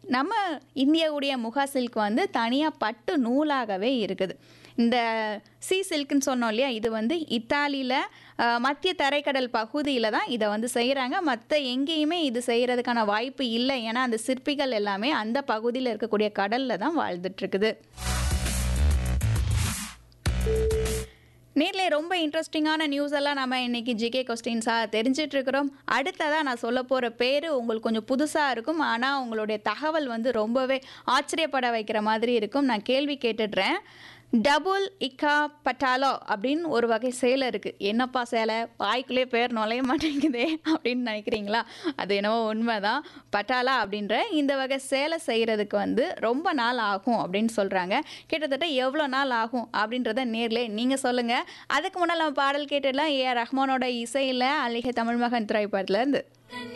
நம்ம இந்தியாவுடைய முகா சில்க் வந்து தனியாக பட்டு நூலாகவே இருக்குது இந்த சி சில்க்னு சொன்னோம் இல்லையா இது வந்து இத்தாலியில் மத்திய தரைக்கடல் பகுதியில் தான் இதை வந்து செய்கிறாங்க மற்ற எங்கேயுமே இது செய்கிறதுக்கான வாய்ப்பு இல்லை ஏன்னா அந்த சிற்பிகள் எல்லாமே அந்த பகுதியில் இருக்கக்கூடிய கடலில் தான் வாழ்ந்துட்டுருக்குது நேரில் ரொம்ப இன்ட்ரெஸ்டிங்கான நியூஸ் எல்லாம் நம்ம இன்னைக்கு ஜிகே கொஸ்டின்ஸாக தெரிஞ்சிட்டு இருக்கிறோம் அடுத்ததாக நான் சொல்ல போகிற பேர் உங்களுக்கு கொஞ்சம் புதுசாக இருக்கும் ஆனால் உங்களுடைய தகவல் வந்து ரொம்பவே ஆச்சரியப்பட வைக்கிற மாதிரி இருக்கும் நான் கேள்வி கேட்டுடுறேன் டபுள் இக்கா பட்டாலோ அப்படின்னு ஒரு வகை சேலை இருக்குது என்னப்பா சேலை வாய்க்குள்ளே பேர் நுழைய மாட்டேங்குதே அப்படின்னு நினைக்கிறீங்களா அது என்னவோ உண்மைதான் பட்டாலா அப்படின்ற இந்த வகை சேலை செய்கிறதுக்கு வந்து ரொம்ப நாள் ஆகும் அப்படின்னு சொல்கிறாங்க கிட்டத்தட்ட எவ்வளோ நாள் ஆகும் அப்படின்றத நேர்ல நீங்கள் சொல்லுங்கள் அதுக்கு முன்னால் நம்ம பாடல் கேட்டுடலாம் ஏஆர் ரஹ்மானோட இசையில் அலிக தமிழ் மகன் திரைப்படத்துலேருந்து